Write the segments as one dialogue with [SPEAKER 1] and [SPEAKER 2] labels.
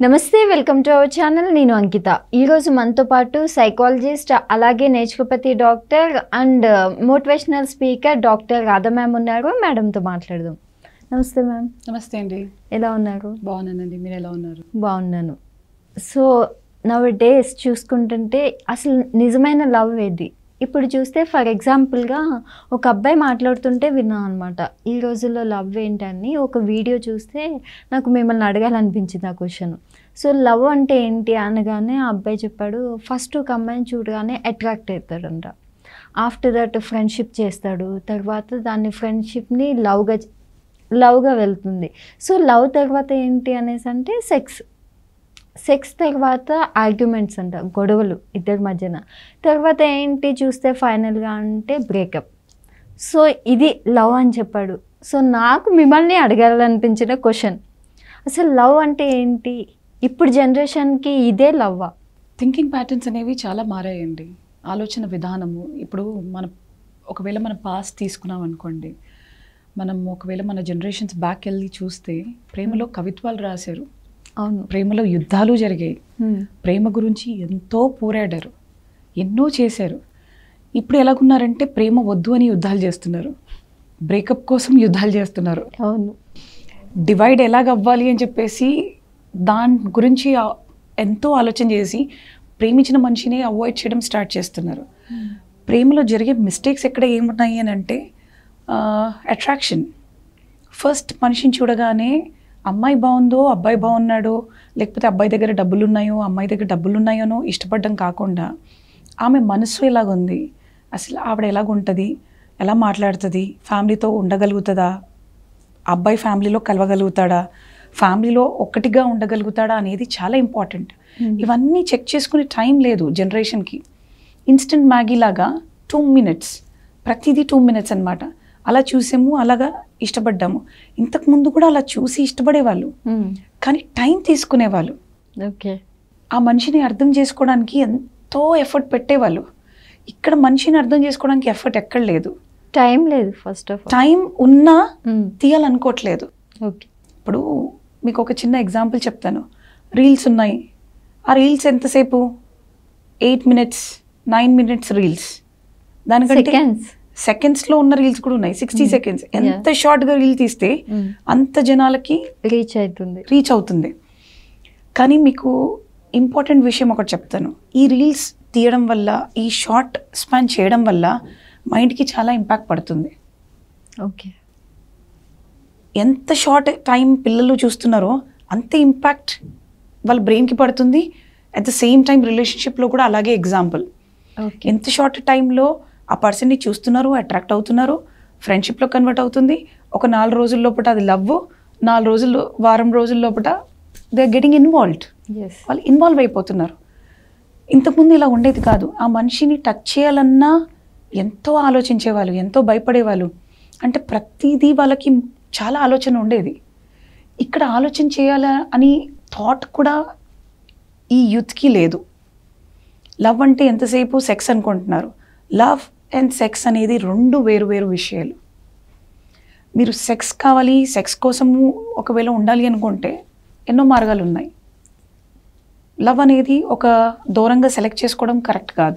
[SPEAKER 1] నమస్తే welcome to our channel నేను అంకిత ఈరోజు మనతో పాటు సైకాలజిస్ట్ అలాగే naturopathy doctor and motivational speaker doctor Radha ma'am ఉన్నారు మేడంతో మాట్లాడదాం నమస్తే మ్యామ్
[SPEAKER 2] నమస్తే అండి
[SPEAKER 1] ఎలా ఉన్నారు
[SPEAKER 2] బాగున్నానండి మీరు ఎలా ఉన్నారు
[SPEAKER 1] బాగున్నాను సో నవ్ డేస్ చూసుకుంటుంటే అసలు నిజమైన లవ్ ఏది ఇప్పుడు చూస్తే ఫర్ ఎగ్జాంపుల్గా ఒక అబ్బాయి మాట్లాడుతుంటే విన్నాను అనమాట ఈ రోజుల్లో లవ్ ఏంటని ఒక వీడియో చూస్తే నాకు మిమ్మల్ని అడగాలనిపించింది ఆ క్వశ్చన్ సో లవ్ అంటే ఏంటి అనగానే ఆ అబ్బాయి చెప్పాడు ఫస్ట్ ఒక అమ్మాయిని చూడగానే అట్రాక్ట్ అవుతాడంట ఆఫ్టర్ దట్ ఫ్రెండ్షిప్ చేస్తాడు తర్వాత దాన్ని ఫ్రెండ్షిప్ని లవ్గా లవ్గా వెళ్తుంది సో లవ్ తర్వాత ఏంటి అనేసి అంటే సెక్స్ సెక్స్ తర్వాత ఆర్గ్యుమెంట్స్ అంట గొడవలు ఇద్దరి మధ్యన తర్వాత ఏంటి చూస్తే ఫైనల్గా అంటే బ్రేకప్ సో ఇది లవ్ అని చెప్పాడు సో నాకు మిమ్మల్ని అడగాలనిపించిన క్వశ్చన్ అసలు లవ్ అంటే ఏంటి ఇప్పుడు జనరేషన్కి ఇదే లవ్వా
[SPEAKER 2] థింకింగ్ ప్యాటర్న్స్ అనేవి చాలా మారాయండి ఆలోచన విధానము ఇప్పుడు మన ఒకవేళ మన పాస్ట్ తీసుకున్నాం అనుకోండి మనం ఒకవేళ మన జనరేషన్స్ బ్యాక్ వెళ్ళి చూస్తే ప్రేమలో కవిత్వాలు రాశారు
[SPEAKER 1] అవును
[SPEAKER 2] ప్రేమలో యుద్ధాలు జరిగాయి
[SPEAKER 1] Hmm.
[SPEAKER 2] ప్రేమ గురించి ఎంతో పోరాడారు ఎన్నో చేశారు ఇప్పుడు ఎలాగున్నారంటే ప్రేమ వద్దు అని యుద్ధాలు చేస్తున్నారు బ్రేకప్ కోసం యుద్ధాలు చేస్తున్నారు
[SPEAKER 1] అవును
[SPEAKER 2] డివైడ్ ఎలాగ అవ్వాలి అని చెప్పేసి దాని గురించి ఆ- ఎంతో ఆలోచన చేసి ప్రేమించిన మనిషిని అవాయిడ్ చేయడం స్టార్ట్ చేస్తున్నారు ప్రేమలో జరిగే మిస్టేక్స్ ఎక్కడ ఏమున్నాయి అని అంటే అట్రాక్షన్ ఫస్ట్ మనిషిని చూడగానే అమ్మాయి బాగుందో అబ్బాయి బాగున్నాడో లేకపోతే అబ్బాయి దగ్గర డబ్బులు ఉన్నాయో అమ్మాయి దగ్గర డబ్బులు ఉన్నాయోనో ఇష్టపడడం కాకుండా ఆమె మనసు ఎలాగుంది అసలు ఆవిడ ఎలాగుంటుంది ఎలా మాట్లాడుతుంది ఫ్యామిలీతో ఉండగలుగుతుందా అబ్బాయి ఫ్యామిలీలో కలవగలుగుతాడా ఫ్యామిలీలో ఒక్కటిగా ఉండగలుగుతాడా అనేది చాలా ఇంపార్టెంట్
[SPEAKER 1] Hmm.
[SPEAKER 2] ఇవన్నీ చెక్ చేసుకునే టైం లేదు జనరేషన్కి ఇన్స్టెంట్ మ్యాగీ లాగా టూ మినిట్స్ ప్రతిదీ టూ మినిట్స్ అన్నమాట అలా చూసాము అలాగా ఇష్టపడ్డాము ఇంతకు ముందు కూడా అలా చూసి ఇష్టపడేవాళ్ళు కానీ టైం తీసుకునేవాళ్ళు
[SPEAKER 1] ఓకే
[SPEAKER 2] ఆ మనిషిని అర్థం చేసుకోవడానికి ఎంతో ఎఫర్ట్ పెట్టేవాళ్ళు ఇక్కడ మనిషిని అర్థం చేసుకోవడానికి ఎఫర్ట్ ఎక్కడ లేదు
[SPEAKER 1] టైం లేదు ఫస్ట్ ఆఫ్ ఆల్
[SPEAKER 2] టైం ఉన్నా తీయాలనుకోవట్లేదు
[SPEAKER 1] ఓకే
[SPEAKER 2] ఇప్పుడు మీకు ఒక చిన్న ఎగ్జాంపుల్ చెప్తాను రీల్స్ ఉన్నాయి ఆ రీల్స్ ఎంతసేపు eight minutes nine minutes reels దానికంటే
[SPEAKER 1] సెకండ్స్
[SPEAKER 2] సెకండ్స్లో ఉన్న రీల్స్ కూడా ఉన్నాయి సిక్స్టీ
[SPEAKER 1] Hmm.
[SPEAKER 2] సెకండ్స్ ఎంత షార్ట్గా రీల్ తీస్తే అంత జనాలకి
[SPEAKER 1] రీచ్ అవుతుంది
[SPEAKER 2] రీచ్ అవుతుంది కానీ మీకు ఇంపార్టెంట్ విషయం ఒకటి చెప్తాను ఈ రీల్స్ తీయడం వల్ల ఈ షార్ట్ స్పాన్ చేయడం వల్ల మైండ్కి చాలా ఇంపాక్ట్ పడుతుంది
[SPEAKER 1] ఓకే
[SPEAKER 2] ఎంత షార్ట్ టైం పిల్లలు చూస్తున్నారో అంతే ఇంపాక్ట్ వాళ్ళ బ్రెయిన్కి పడుతుంది అట్ ద సేమ్ టైం రిలేషన్షిప్లో కూడా అలాగే ఎగ్జాంపుల్
[SPEAKER 1] ఓకే
[SPEAKER 2] ఎంత షార్ట్ టైంలో ఆ పర్సన్ని చూస్తున్నారు అట్రాక్ట్ అవుతున్నారు ఫ్రెండ్షిప్లో కన్వర్ట్ అవుతుంది ఒక నాలుగు రోజుల లోపల అది లవ్ నాలుగు రోజులు వారం రోజుల లోపల they are getting involved
[SPEAKER 1] yes
[SPEAKER 2] వాళ్ళు ఇన్వాల్వ్ అయిపోతున్నారు ఇంతకుముందు ఇలా ఉండేది కాదు ఆ మనిషిని టచ్ చేయాలన్నా ఎంతో ఆలోచించేవాళ్ళు ఎంతో భయపడేవాళ్ళు అంటే ప్రతిదీ వాళ్ళకి చాలా ఆలోచన ఉండేది ఇక్కడ ఆలోచన చేయాలా అని థాట్ కూడా ఈ యూత్కి లేదు లవ్ అంటే ఎంతసేపు సెక్స్ అనుకుంటున్నారు లవ్ అండ్ సెక్స్ అనేది రెండు వేరు వేరు విషయాలు మీరు సెక్స్ కావాలి సెక్స్ కోసము ఒకవేళ ఉండాలి అనుకుంటే ఎన్నో మార్గాలు ఉన్నాయి లవ్ అనేది ఒక దూరంగా సెలెక్ట్ చేసుకోవడం కరెక్ట్ కాదు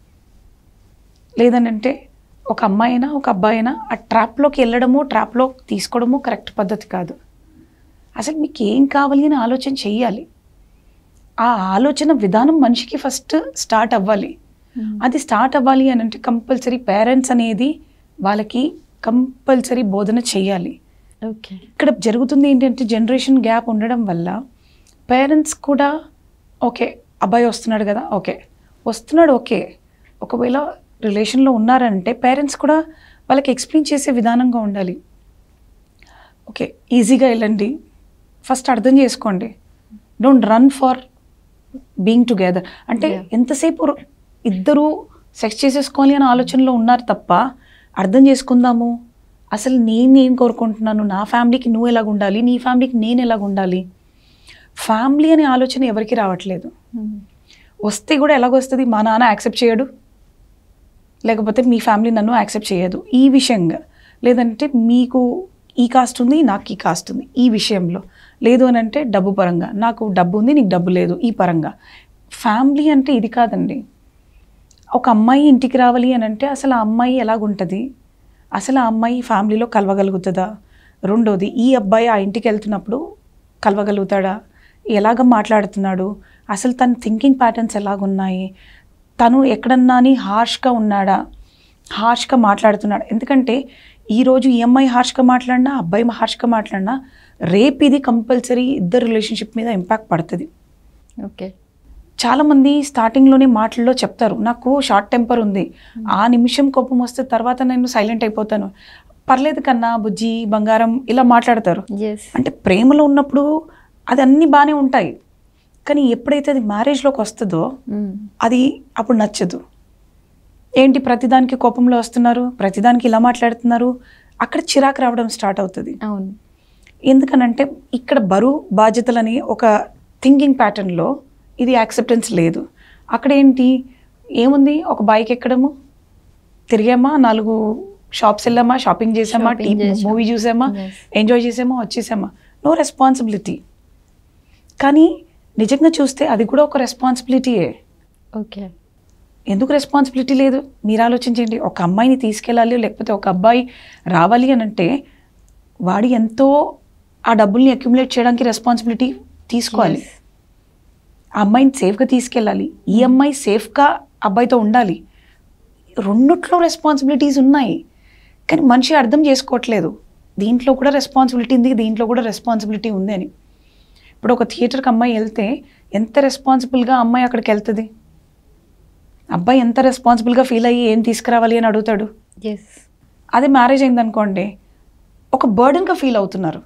[SPEAKER 2] లేదనంటే ఒక అమ్మాయి అయినా ఒక అబ్బాయి అయినా ఆ ట్రాప్లోకి వెళ్ళడము ట్రాప్లో తీసుకోవడము కరెక్ట్ పద్ధతి కాదు అసలు మీకు ఏం కావాలి అని ఆలోచన చెయ్యాలి ఆ ఆలోచన విధానం మనిషికి ఫస్ట్ స్టార్ట్ అవ్వాలి అది స్టార్ట్ అవ్వాలి అని అంటే కంపల్సరీ పేరెంట్స్ అనేది వాళ్ళకి కంపల్సరీ బోధన చేయాలి
[SPEAKER 1] ఓకే
[SPEAKER 2] ఇక్కడ జరుగుతుంది ఏంటంటే జనరేషన్ గ్యాప్ ఉండడం వల్ల పేరెంట్స్ కూడా ఓకే అబ్బాయి వస్తున్నాడు కదా ఓకే వస్తున్నాడు ఓకే ఒకవేళ రిలేషన్లో ఉన్నారంటే పేరెంట్స్ కూడా వాళ్ళకి ఎక్స్ప్లెయిన్ చేసే విధానంగా ఉండాలి ఓకే ఈజీగా వెళ్ళండి ఫస్ట్ అర్థం చేసుకోండి don't run for being together అంటే
[SPEAKER 1] Yeah.
[SPEAKER 2] ఎంతసేపు రు- ఇద్దరు సెక్స్ చేసేసుకోవాలి అనే ఆలోచనలో ఉన్నారు తప్ప అర్థం చేసుకుందాము అసలు నేను ఏం కోరుకుంటున్నాను నా ఫ్యామిలీకి నువ్వు ఎలాగ ఉండాలి నీ ఫ్యామిలీకి నేను ఎలాగ ఉండాలి ఫ్యామిలీ అనే ఆలోచన ఎవరికి రావట్లేదు వస్తే కూడా ఎలాగొస్తుంది మా నాన్న యాక్సెప్ట్ చేయడు లేకపోతే మీ ఫ్యామిలీ నన్ను యాక్సెప్ట్ చేయదు ఈ విషయంగా లేదంటే మీకు ఈ కాస్ట్ ఉంది నాకు ఈ కాస్ట్ ఉంది ఈ విషయంలో లేదు అని అంటే డబ్బు పరంగా నాకు డబ్బు ఉంది నీకు డబ్బు లేదు ఈ పరంగా ఫ్యామిలీ అంటే ఇది కాదండి ఒక అమ్మాయి ఇంటికి రావాలి అని అంటే అసలు ఆ అమ్మాయి ఎలాగుంటుంది అసలు ఆ అమ్మాయి ఫ్యామిలీలో కలవగలుగుతుందా రెండోది ఈ అబ్బాయి ఆ ఇంటికి వెళ్తున్నప్పుడు కలవగలుగుతాడా ఎలాగ మాట్లాడుతున్నాడు అసలు తన థింకింగ్ ప్యాటర్న్స్ ఎలాగున్నాయి తను ఎక్కడన్నా అని హార్ష్గా ఉన్నాడా హార్ష్గా మాట్లాడుతున్నాడు ఎందుకంటే ఈరోజు ఈ అమ్మాయి హార్ష్గా మాట్లాడినా అబ్బాయి హార్ష్గా మాట్లాడినా రేపు ఇది కంపల్సరీ ఇద్దరు రిలేషన్షిప్ మీద ఇంపాక్ట్ పడుతుంది
[SPEAKER 1] ఓకే
[SPEAKER 2] చాలామంది స్టార్టింగ్లోనే మాటల్లో చెప్తారు నాకు షార్ట్ టెంపర్ ఉంది ఆ నిమిషం కోపం వస్తే తర్వాత నేను సైలెంట్ అయిపోతాను పర్లేదు కన్నా బుజ్జి బంగారం ఇలా మాట్లాడతారు
[SPEAKER 1] ఎస్
[SPEAKER 2] అంటే ప్రేమలో ఉన్నప్పుడు అది అన్నీ బాగానే ఉంటాయి కానీ ఎప్పుడైతే అది మ్యారేజ్లోకి వస్తుందో అది అప్పుడు నచ్చదు ఏంటి ప్రతిదానికి కోపంలో వస్తున్నారు ప్రతిదానికి ఇలా మాట్లాడుతున్నారు అక్కడ చిరాకు రావడం స్టార్ట్ అవుతుంది
[SPEAKER 1] అవును
[SPEAKER 2] ఎందుకనంటే ఇక్కడ బరువు బాధ్యతలని ఒక థింకింగ్ ప్యాటర్న్లో ఇది యాక్సెప్టెన్స్ లేదు అక్కడ ఏంటి ఏముంది ఒక బైక్ ఎక్కడము తిరిగామా నాలుగు షాప్స్ వెళ్ళామా షాపింగ్ చేసామా టీ
[SPEAKER 1] Shopping చేసాం.
[SPEAKER 2] మూవీ చూసామా
[SPEAKER 1] Yes.
[SPEAKER 2] ఎంజాయ్ చేసామా వచ్చేసామా నో రెస్పాన్సిబిలిటీ కానీ నిజంగా చూస్తే అది కూడా ఒక రెస్పాన్సిబిలిటీయే
[SPEAKER 1] ఓకే
[SPEAKER 2] ఎందుకు రెస్పాన్సిబిలిటీ లేదు మీరు ఆలోచించండి ఒక అమ్మాయిని తీసుకెళ్ళాలి లేకపోతే ఒక అబ్బాయి రావాలి అని అంటే వాడి ఎంతో ఆ డబ్బుల్ని అక్యుములేట్ చేయడానికి రెస్పాన్సిబిలిటీ తీసుకోవాలి
[SPEAKER 1] Yes.
[SPEAKER 2] ఆ అమ్మాయిని సేఫ్గా తీసుకెళ్ళాలి ఈ అమ్మాయి సేఫ్గా అబ్బాయితో ఉండాలి రెండిట్లో రెస్పాన్సిబిలిటీస్ ఉన్నాయి కానీ మనిషి అర్థం చేసుకోవట్లేదు దీంట్లో కూడా రెస్పాన్సిబిలిటీ ఉంది దీంట్లో కూడా రెస్పాన్సిబిలిటీ ఉంది అని ఇప్పుడు ఒక థియేటర్కి అమ్మాయి వెళ్తే ఎంత రెస్పాన్సిబుల్గా అమ్మాయి అక్కడికి వెళ్తుంది అబ్బాయి ఎంత రెస్పాన్సిబుల్గా ఫీల్ అయ్యి ఏం తీసుకురావాలి అని అడుగుతాడు
[SPEAKER 1] ఎస్
[SPEAKER 2] అదే మ్యారేజ్ అయిందనుకోండి ఒక బర్డన్గా ఫీల్ అవుతున్నారు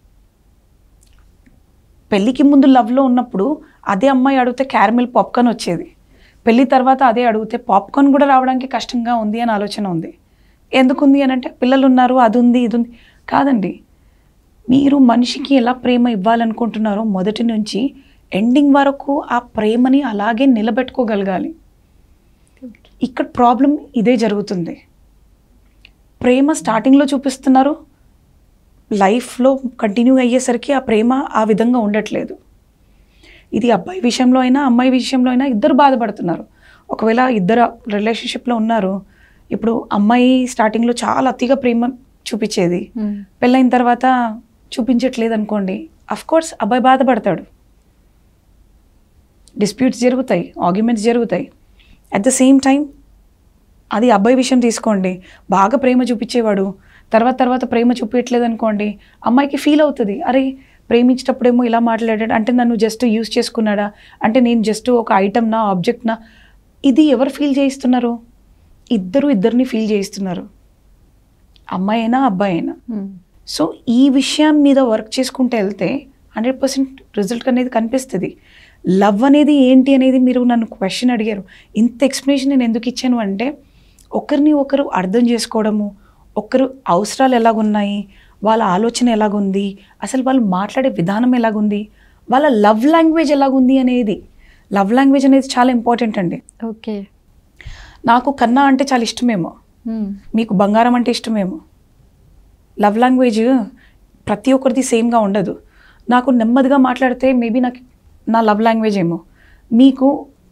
[SPEAKER 2] పెళ్ళికి ముందు లవ్లో ఉన్నప్పుడు అదే అమ్మాయి అడిగితే క్యారమిల్ పాప్కార్న్ వచ్చేది పెళ్ళి తర్వాత అదే అడిగితే పాప్కార్న్ కూడా రావడానికి కష్టంగా ఉంది అని ఆలోచన ఉంది ఎందుకుంది అని అంటే పిల్లలు ఉన్నారు అది ఉంది ఇది ఉంది కాదండి మీరు మనిషికి ఎలా ప్రేమ ఇవ్వాలనుకుంటున్నారో మొదటి నుంచి ఎండింగ్ వరకు ఆ ప్రేమని అలాగే నిలబెట్టుకోగలగాలి ఇక్కడ ప్రాబ్లం ఇదే జరుగుతుంది ప్రేమ స్టార్టింగ్లో చూపిస్తున్నారు లైఫ్లో కంటిన్యూ అయ్యేసరికి ఆ ప్రేమ ఆ విధంగా ఉండట్లేదు ఇది అబ్బాయి విషయంలో అయినా అమ్మాయి విషయంలో అయినా ఇద్దరు బాధపడుతున్నారు ఒకవేళ ఇద్దరు రిలేషన్షిప్లో ఉన్నారు ఇప్పుడు అమ్మాయి స్టార్టింగ్లో చాలా అతిగా ప్రేమ చూపించేది పెళ్ళైన తర్వాత చూపించట్లేదు అనుకోండి అఫ్ కోర్స్ అబ్బాయి బాధపడతాడు డిస్ప్యూట్స్ జరుగుతాయి ఆర్గ్యుమెంట్స్ జరుగుతాయి అట్ ద సేమ్ టైం అది అబ్బాయి విషయం తీసుకోండి బాగా ప్రేమ చూపించేవాడు తర్వాత తర్వాత ప్రేమ చూపించట్లేదు అనుకోండి అమ్మాయికి ఫీల్ అవుతుంది అరే ప్రేమించేటప్పుడేమో ఇలా మాట్లాడాడు అంటే నన్ను జస్ట్ యూస్ చేసుకున్నాడా అంటే నేను జస్ట్ ఒక ఐటమ్నా ఆబ్జెక్ట్నా ఇది ఎవరు ఫీల్ చేయిస్తున్నారు ఇద్దరు ఇద్దరిని ఫీల్ చేయిస్తున్నారు అమ్మాయి అయినా అబ్బాయి అయినా సో ఈ విషయం మీద వర్క్ చేసుకుంటూ వెళ్తే హండ్రెడ్ పర్సెంట్ రిజల్ట్ అనేది కనిపిస్తుంది లవ్ అనేది ఏంటి అనేది మీరు నన్ను క్వశ్చన్ అడిగారు ఇంత ఎక్స్ప్లెనేషన్ నేను ఎందుకు ఇచ్చాను అంటే ఒకరిని ఒకరు అర్థం చేసుకోవడము ఒకరు అవసరాలు ఎలాగున్నాయి వాళ్ళ ఆలోచన ఎలాగుంది అసలు వాళ్ళు మాట్లాడే విధానం ఎలాగుంది వాళ్ళ లవ్ లాంగ్వేజ్ ఎలాగుంది అనేది లవ్ లాంగ్వేజ్ అనేది చాలా ఇంపార్టెంట్ అండి
[SPEAKER 1] ఓకే
[SPEAKER 2] నాకు కన్నా అంటే చాలా ఇష్టమేమో మీకు బంగారం అంటే ఇష్టమేమో లవ్ లాంగ్వేజ్ ప్రతి ఒక్కరిది సేమ్గా ఉండదు నాకు నెమ్మదిగా మాట్లాడితే మేబీ నాకు నా లవ్ లాంగ్వేజ్ ఏమో మీకు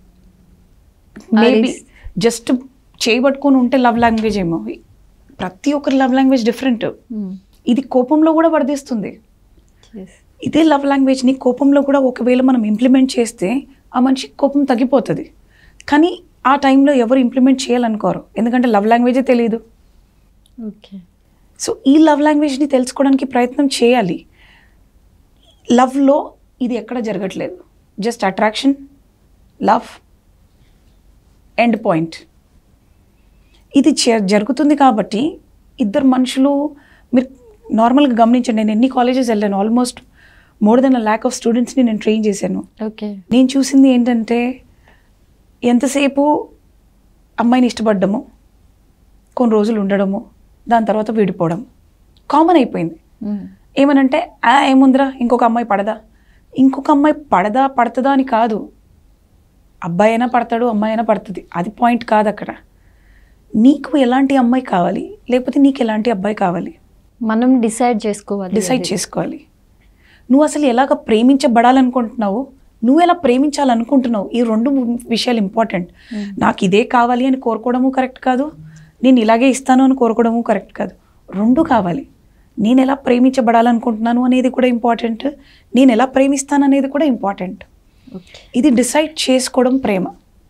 [SPEAKER 2] మేబీ
[SPEAKER 1] Alice.
[SPEAKER 2] జస్ట్ చేయబట్టుకొని ఉంటే లవ్ లాంగ్వేజ్ ఏమో ప్రతి ఒక్కరి లవ్ లాంగ్వేజ్ డిఫరెంట్ ఇది కోపంలో కూడా వర్ధిస్తుంది ఇదే లవ్ లాంగ్వేజ్ని కోపంలో కూడా ఒకవేళ మనం ఇంప్లిమెంట్ చేస్తే ఆ మనిషికి కోపం తగ్గిపోతుంది కానీ ఆ టైంలో ఎవరు ఇంప్లిమెంట్ చేయాలనుకోరు ఎందుకంటే లవ్ లాంగ్వేజే తెలియదు
[SPEAKER 1] ఓకే
[SPEAKER 2] సో ఈ లవ్ లాంగ్వేజ్ని తెలుసుకోవడానికి ప్రయత్నం చేయాలి లవ్లో ఇది ఎక్కడ జరగట్లేదు just attraction love end point ఇది జ- జరుగుతుంది కాబట్టి ఇద్దరు మనుషులు మీరు నార్మల్గా గమనించండి నేను ఎన్ని కాలేజెస్ వెళ్ళాను almost more than a lakh of స్టూడెంట్స్ని నేను ట్రైన్ చేశాను
[SPEAKER 1] ఓకే
[SPEAKER 2] నేను చూసింది ఏంటంటే ఎంతసేపు అమ్మాయిని ఇష్టపడ్డము కొన్ని రోజులు ఉండడము దాని తర్వాత విడిపోవడం కామన్ అయిపోయింది ఏమనంటే ఆ ఏముందిరా ఇంకొక అమ్మాయి పడదా ఇంకొక అమ్మాయి పడదా పడుతుందా అని కాదు అబ్బాయి అయినా పడతాడు అమ్మాయి అయినా పడుతుంది అది పాయింట్ కాదు అక్కడ నీకు ఎలాంటి అమ్మాయి కావాలి లేకపోతే నీకు ఎలాంటి అబ్బాయి కావాలి
[SPEAKER 1] మనం డిసైడ్ చేసుకోవాలి
[SPEAKER 2] డిసైడ్
[SPEAKER 1] అది.
[SPEAKER 2] చేసుకోవాలి నువ్వు అసలు ఎలాగ ప్రేమించబడాలనుకుంటున్నావు నువ్వు ఎలా ప్రేమించాలనుకుంటున్నావు ఈ రెండు విషయాలు ఇంపార్టెంట్ నాకు ఇదే కావాలి అని కోరుకోవడము కరెక్ట్ కాదు నేను ఇలాగే ఇస్తాను అని కోరుకోవడము కరెక్ట్ కాదు రెండు కావాలి నేను ఎలా ప్రేమించబడాలనుకుంటున్నాను అనేది కూడా ఇంపార్టెంట్ నేను ఎలా ప్రేమిస్తాను అనేది కూడా ఇంపార్టెంట్
[SPEAKER 1] ఓకే
[SPEAKER 2] ఇది డిసైడ్ చేసుకోవడం ప్రేమ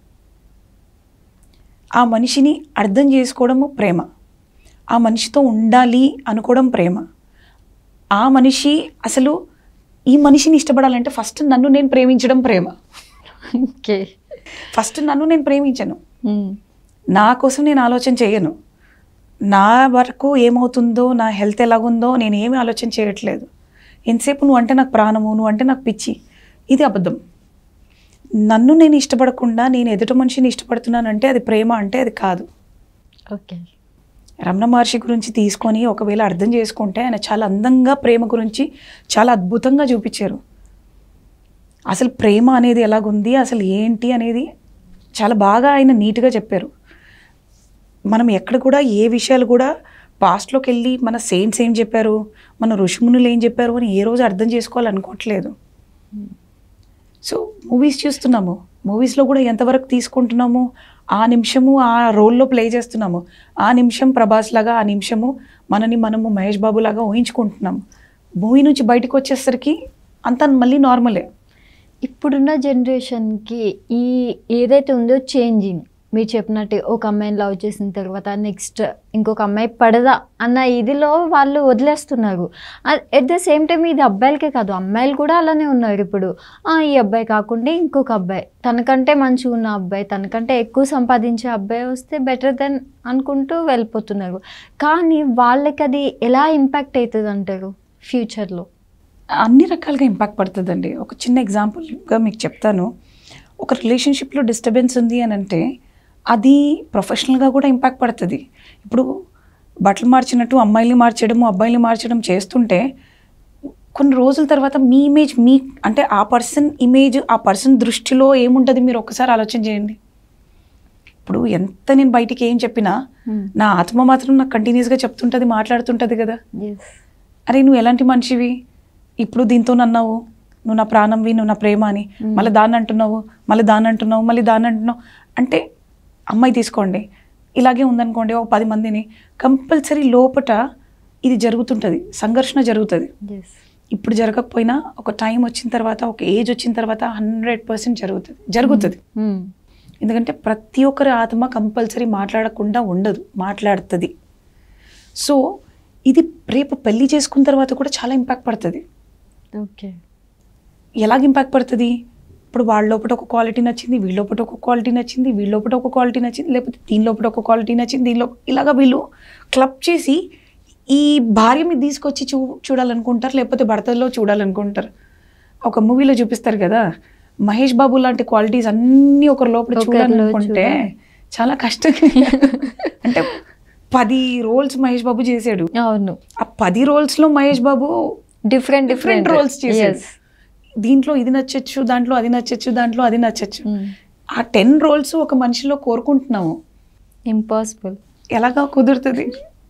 [SPEAKER 2] ఆ మనిషిని అర్థం చేసుకోవడము ప్రేమ ఆ మనిషితో ఉండాలి అనుకోవడం ప్రేమ ఆ మనిషి అసలు ఈ మనిషిని ఇష్టపడాలంటే ఫస్ట్ నన్ను నేను ప్రేమించడం ప్రేమ
[SPEAKER 1] ఓకే
[SPEAKER 2] ఫస్ట్ నన్ను నేను ప్రేమించను నా కోసం నేను ఆలోచన చేయను నా వరకు ఏమవుతుందో నా హెల్త్ ఎలాగుందో నేను ఏమీ ఆలోచన చేయట్లేదు ఎంతసేపు నువ్వు అంటే నాకు ప్రాణము నువ్వు అంటే నాకు పిచ్చి ఇది అబద్ధం నన్ను నేను ఇష్టపడకుండా నేను ఎదుటి మనిషిని ఇష్టపడుతున్నానంటే అది ప్రేమ అంటే అది కాదు
[SPEAKER 1] ఓకే
[SPEAKER 2] రమణ మహర్షి గురించి తీసుకొని ఒకవేళ అర్థం చేసుకుంటే ఆయన చాలా అందంగా ప్రేమ గురించి చాలా అద్భుతంగా చూపించారు అసలు ప్రేమ అనేది ఎలాగుంది అసలు ఏంటి అనేది చాలా బాగా ఆయన నీట్గా చెప్పారు మనం ఎక్కడ కూడా ఏ విషయాలు కూడా పాస్ట్లోకి వెళ్ళి మన సెయింట్స్ ఏం చెప్పారు మన ఋషిమునులు ఏం చెప్పారు అని ఏ రోజు అర్థం చేసుకోవాలనుకోవట్లేదు సో మూవీస్ చూస్తున్నాము మూవీస్లో కూడా ఎంతవరకు తీసుకుంటున్నాము ఆ నిమిషము ఆ రోల్లో ప్లే చేస్తున్నాము ఆ నిమిషం ప్రభాస్ లాగా ఆ నిమిషము మనని మనము మహేష్ బాబు లాగా ఊహించుకుంటున్నాము మూవీ నుంచి బయటకు వచ్చేసరికి అంతా మళ్ళీ నార్మలే
[SPEAKER 1] ఇప్పుడున్న జనరేషన్కి ఈ ఏదైతే ఉందో చేంజింగ్ మీరు చెప్పినట్టు ఒక అమ్మాయిని లవ్ చేసిన తర్వాత నెక్స్ట్ ఇంకొక అమ్మాయి పడదా అన్న ఇదిలో వాళ్ళు వదిలేస్తున్నారు ఎట్ ద సేమ్ టైం ఇది అబ్బాయిలకే కాదు అమ్మాయిలు కూడా అలానే ఉన్నారు ఇప్పుడు ఆ, ఈ అబ్బాయి కాకుండా ఇంకొక అబ్బాయి తనకంటే మంచిగా ఉన్న అబ్బాయి తనకంటే ఎక్కువ సంపాదించే అబ్బాయి వస్తే బెటర్ దెన్ అనుకుంటూ వెళ్ళిపోతున్నారు కానీ వాళ్ళకి అది ఎలా ఇంపాక్ట్ అవుతుంది అంటారు ఫ్యూచర్లో
[SPEAKER 2] అన్ని రకాలుగా ఇంపాక్ట్ పడుతుందండి ఒక చిన్న ఎగ్జాంపుల్గా మీకు చెప్తాను ఒక రిలేషన్షిప్లో డిస్టర్బెన్స్ ఉంది అని అంటే అది ప్రొఫెషనల్గా కూడా ఇంపాక్ట్ పడుతుంది ఇప్పుడు బట్టలు మార్చినట్టు అమ్మాయిల్ని మార్చడము అబ్బాయిల్ని మార్చడం చేస్తుంటే కొన్ని రోజుల తర్వాత మీ ఇమేజ్ మీ అంటే ఆ పర్సన్ ఇమేజ్ ఆ పర్సన్ దృష్టిలో ఏముంటుంది మీరు ఒక్కసారి ఆలోచన చేయండి ఇప్పుడు ఎంత నేను బయటికి ఏం చెప్పినా నా ఆత్మ మాత్రం నాకు కంటిన్యూస్గా చెప్తుంటుంది మాట్లాడుతుంటుంది కదా
[SPEAKER 1] ఎస్
[SPEAKER 2] అరే నువ్వు ఎలాంటి మనిషివి ఇప్పుడు దీంతో అన్నావు నువ్వు నా ప్రాణంవి నువ్వు నా ప్రేమ అని
[SPEAKER 1] Mm.
[SPEAKER 2] మళ్ళీ దాన్ని అంటున్నావు మళ్ళీ దాన్ని అంటున్నావు మళ్ళీ దాన్ని అంటున్నావు అంటే అమ్మాయి తీసుకోండి ఇలాగే ఉందనుకోండి ఒక పది మందిని కంపల్సరీ లోపట ఇది జరుగుతుంటుంది సంఘర్షణ జరుగుతుంది
[SPEAKER 1] ఎస్
[SPEAKER 2] ఇప్పుడు జరగకపోయినా ఒక టైం వచ్చిన తర్వాత ఒక ఏజ్ వచ్చిన తర్వాత హండ్రెడ్ పర్సెంట్ జరుగుతుంది జరుగుతుంది ఎందుకంటే ప్రతి ఒక్కరి ఆత్మ కంపల్సరీ మాట్లాడకుండా ఉండదు మాట్లాడుతుంది సో ఇది రేపు పెళ్లి చేసుకున్న తర్వాత కూడా చాలా ఇంపాక్ట్ పడుతుంది
[SPEAKER 1] ఓకే
[SPEAKER 2] ఎలాగ ఇంపాక్ట్ పడుతుంది ఇప్పుడు వాళ్ళ లోపల ఒక క్వాలిటీ నచ్చింది వీళ్ళ లోపల ఒక క్వాలిటీ నచ్చింది వీళ్ళ లోపల ఒక క్వాలిటీ నచ్చింది లేకపోతే దీని లోపల ఒక క్వాలిటీ నచ్చింది దీనిలో ఇలాగ వీళ్ళు క్లబ్ చేసి ఈ భార్య మీద తీసుకొచ్చి చూ చూడాలనుకుంటారు లేకపోతే భర్తలో చూడాలనుకుంటారు ఒక మూవీలో చూపిస్తారు కదా మహేష్ బాబు లాంటి క్వాలిటీస్ అన్నీ ఒకరి లోపల
[SPEAKER 1] ఒకరిలో
[SPEAKER 2] చూడాలనుకుంటే
[SPEAKER 1] చూడాలి.
[SPEAKER 2] చాలా కష్టం అంటే పది రోల్స్ మహేష్ బాబు చేశాడు
[SPEAKER 1] అవును
[SPEAKER 2] ఆ పది రోల్స్లో Mahesh Babu
[SPEAKER 1] different
[SPEAKER 2] different roles చేశాడు దీంట్లో ఇది నచ్చచ్చు దాంట్లో అది నచ్చచ్చు దాంట్లో అది నచ్చచ్చు ఆ టెన్ రోల్స్ ఒక మనిషిలో కోరుకుంటున్నాము
[SPEAKER 1] ఇంపాసిబుల్
[SPEAKER 2] ఎలాగా కుదురుతుంది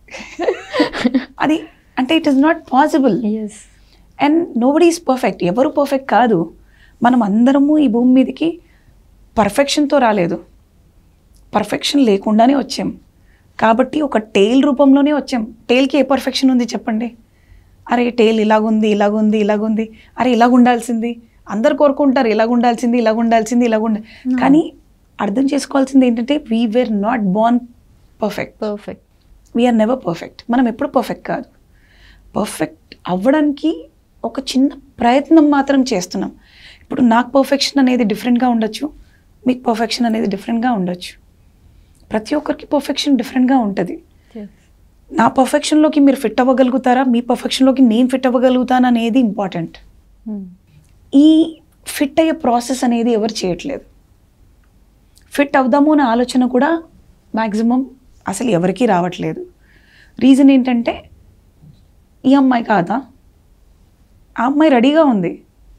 [SPEAKER 2] అది అంటే it is not possible
[SPEAKER 1] yes
[SPEAKER 2] and nobody is perfect ఎవరు పర్ఫెక్ట్ కాదు మనం అందరము ఈ భూమి మీదకి పర్ఫెక్షన్తో రాలేదు పర్ఫెక్షన్ లేకుండానే వచ్చాం కాబట్టి ఒక టేల్ రూపంలోనే వచ్చాం టేల్కి ఏ పర్ఫెక్షన్ ఉంది చెప్పండి అరే టేల్ ఇలాగుంది ఇలాగుంది ఇలాగుంది అరే ఇలాగ ఉండాల్సింది అందరు కోరుకుంటారు ఇలాగ ఉండాల్సింది ఇలాగ ఉండాల్సింది ఇలాగ ఉండాలి కానీ అర్థం చేసుకోవాల్సింది ఏంటంటే we were not born perfect
[SPEAKER 1] perfect
[SPEAKER 2] we are never perfect మనం ఎప్పుడు పర్ఫెక్ట్ కాదు పర్ఫెక్ట్ అవ్వడానికి ఒక చిన్న ప్రయత్నం మాత్రం చేస్తున్నాం ఇప్పుడు నాకు పర్ఫెక్షన్ అనేది డిఫరెంట్గా ఉండొచ్చు మీకు పర్ఫెక్షన్ అనేది డిఫరెంట్గా ఉండొచ్చు ప్రతి ఒక్కరికి పర్ఫెక్షన్ డిఫరెంట్గా ఉంటుంది నా పర్ఫెక్షన్లోకి మీరు ఫిట్ అవ్వగలుగుతారా మీ పర్ఫెక్షన్లోకి నేను ఫిట్ అవ్వగలుగుతాను అనేది ఇంపార్టెంట్ ఈ ఫిట్ అయ్యే ప్రాసెస్ అనేది ఎవరు చేయట్లేదు ఫిట్ అవుదాము అనే ఆలోచన కూడా మ్యాక్సిమం అసలు ఎవరికీ రావట్లేదు రీజన్ ఏంటంటే ఈ అమ్మాయి కాదా ఆ అమ్మాయి రెడీగా ఉంది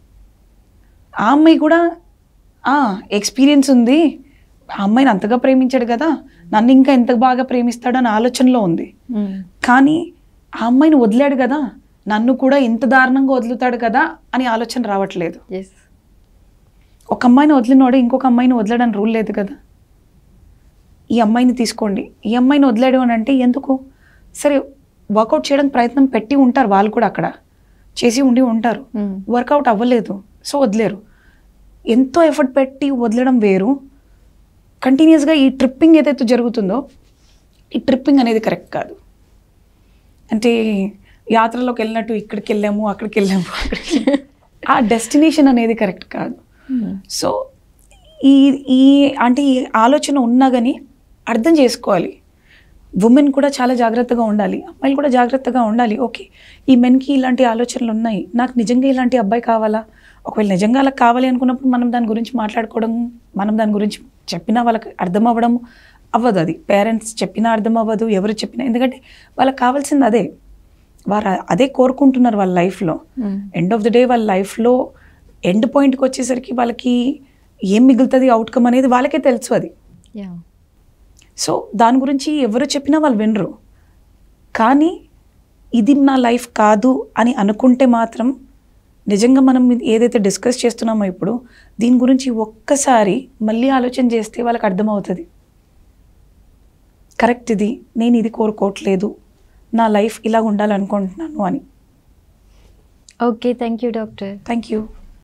[SPEAKER 2] ఆ అమ్మాయి కూడా ఎక్స్పీరియన్స్ ఉంది ఆ అమ్మాయిని అంతగా ప్రేమించాడు కదా నన్ను ఇంకా ఎంత బాగా ప్రేమిస్తాడు అనే ఆలోచనలో ఉంది కానీ ఆ అమ్మాయిని వదిలాడు కదా నన్ను కూడా ఇంత దారుణంగా వదులుతాడు కదా అని ఆలోచన రావట్లేదు
[SPEAKER 1] ఎస్
[SPEAKER 2] ఒక అమ్మాయిని వదిలినోడు ఇంకొక అమ్మాయిని వదలడానికి రూల్ లేదు కదా ఈ అమ్మాయిని తీసుకోండి ఈ అమ్మాయిని వదిలేడు అని అంటే ఎందుకు సరే వర్కౌట్ చేయడానికి ప్రయత్నం పెట్టి ఉంటారు వాళ్ళు కూడా అక్కడ చేసి ఉండి ఉంటారు వర్కౌట్ అవ్వలేదు సో వదిలేరు ఎంతో ఎఫర్ట్ పెట్టి వదలడం వేరు కంటిన్యూస్గా ఈ ట్రిప్పింగ్ ఏదైతే జరుగుతుందో ఈ ట్రిప్పింగ్ అనేది కరెక్ట్ కాదు అంటే యాత్రలోకి వెళ్ళినట్టు ఇక్కడికి వెళ్ళాము అక్కడికి వెళ్ళాము అక్కడికి వెళ్ళాము. ఆ డెస్టినేషన్ అనేది కరెక్ట్ కాదు సో ఈ ఈ అంటే ఈ ఆలోచన ఉన్నా కానీ అర్థం చేసుకోవాలి ఉమెన్ కూడా చాలా జాగ్రత్తగా ఉండాలి అమ్మాయిలు కూడా జాగ్రత్తగా ఉండాలి ఓకే ఈ మెన్కి ఇలాంటి ఆలోచనలు ఉన్నాయి నాకు నిజంగా ఇలాంటి అబ్బాయి కావాలా ఒకవేళ నిజంగా అలా కావాలి అనుకున్నప్పుడు మనం దాని గురించి మాట్లాడుకోవడం మనం దాని గురించి చెప్పినా వాళ్ళకి అర్థం అవ్వడం అవ్వదు అది పేరెంట్స్ చెప్పినా అర్థం అవ్వదు ఎవరు చెప్పినా ఎందుకంటే వాళ్ళకి కావాల్సింది అదే వారు అదే కోరుకుంటున్నారు వాళ్ళ లైఫ్లో ఎండ్ ఆఫ్ ద డే వాళ్ళ లైఫ్లో ఎండ్ పాయింట్కి వచ్చేసరికి వాళ్ళకి ఏం మిగులుతుంది అవుట్కమ్ అనేది వాళ్ళకే తెలుసు అది
[SPEAKER 1] యా
[SPEAKER 2] సో దాని గురించి ఎవరు చెప్పినా వాళ్ళు వినరు కానీ ఇది నా లైఫ్ కాదు అని అనుకుంటే మాత్రం నిజంగా మనం ఇది ఏదైతే డిస్కస్ చేస్తున్నామో ఇప్పుడు దీని గురించి ఒక్కసారి మళ్ళీ ఆలోచన చేస్తే వాళ్ళకి అర్థమవుతుంది కరెక్ట్ ఇది నేను ఇది కోరుకోవట్లేదు నా లైఫ్ ఇలా ఉండాలనుకుంటున్నాను అని
[SPEAKER 1] okay thank you doctor
[SPEAKER 2] thank you